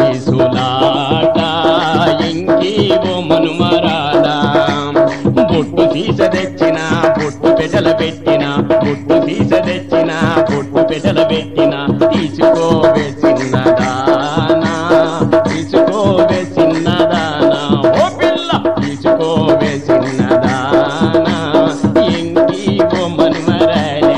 కీసులాట ఎంకి ఓ మనుమరాల బొట్టు తీస తెచ్చిన బొట్టు పెటల పెట్టిన బొట్టు తీస తెచ్చిన బొట్టు పెటల పెట్టిన తీసుకోవే చిన్నదానా తీసుకోవే చిన్నదానా ఓ పిల్ల తీసుకోవే చిన్నదానా ఎంకి ఓ మనుమరాలే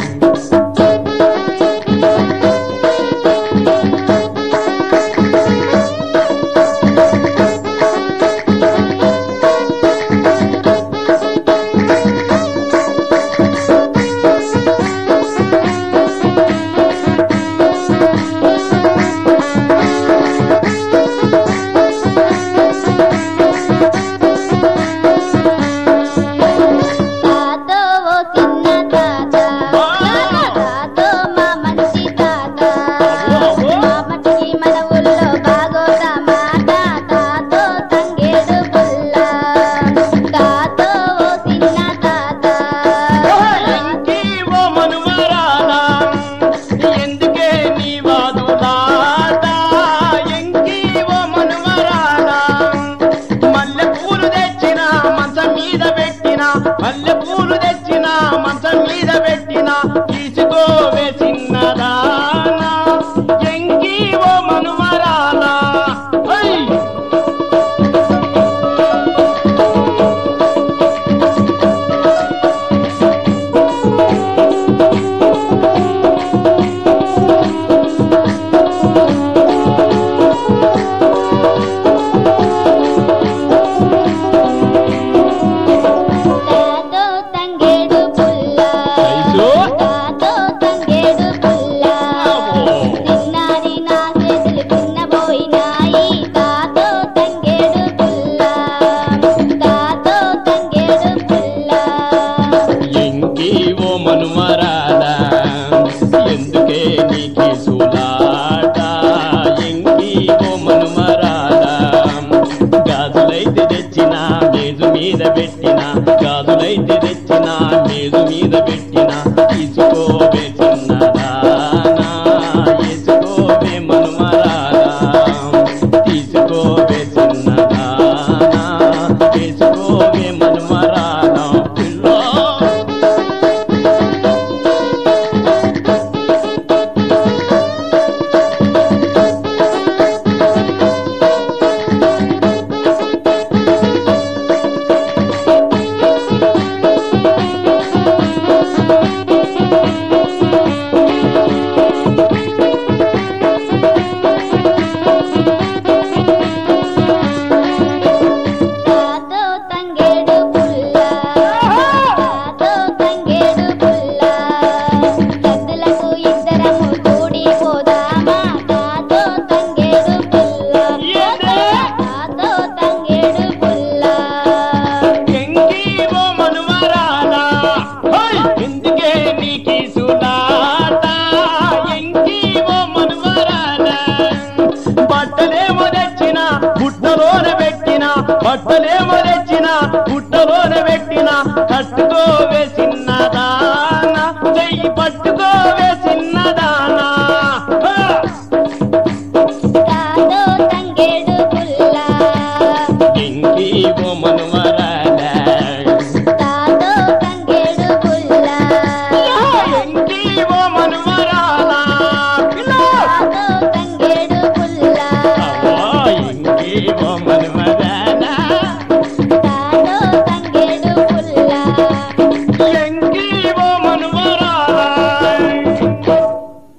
తాతో ఓ చిన్న తాత తాతో మా మంచి తాత మా మట్టికి మన ఊళ్ళో బాగోత మాట తాతో తంగేడు పుల్ల తాతో ఓ చిన్న తాత ఎంకి ఓ మనుమరాలా ఎందుకే నీ వాదులాట ఎంకి ఓ మనుమరాలా మల్లె పూలు తెచ్చిన మంచం మీద పెట్టిన మల్లె పూలు తెచ్చిన మంచం మీద పెట్టిన తీసుకోవే చిన్నదానా ఎంకి ఓ మనుమరాలా హై! తాతో తంగేడు పుల్ల ఐదు. తాతో తంగేడు పుల్ల తిన్నారి నా చేతులు చిన్నబోయినాయి తాతో తంగేడు పుల్ల తాతో తంగేడు పుల్ల ఎంకి ఓ మనుమరాల ఎందుకే నీకి సులాట ఎంకి ఓ మనుమరాల గాజులైతే తెచ్చిన మేజు మీద పెట్టిన గాజులైతే తెచ్చిన మేజు మీద పెట్టిన తీసుకోవే చిన్నదానా తీసుకోవే మనుమరాల తీసుకోవే చిన్నదానా తీసుకోవే మనుమరాల పిల్ల తాతో తంగేడు పుల్ల తాతో తంగేడు పుల్ల సద్దులకు ఇద్దరము కూడి పోదామా తాతో తంగేడు పుల్ల తాతో తంగేడు పుల్ల ఎంకి ఓ మనుమరాలా హై ఎందుకే నీకి సునాత ఎంకి ఓ మనుమరాలా బట్టలేమో తెచ్చిన బుట్టలోన పెట్టిన బట్టలేమో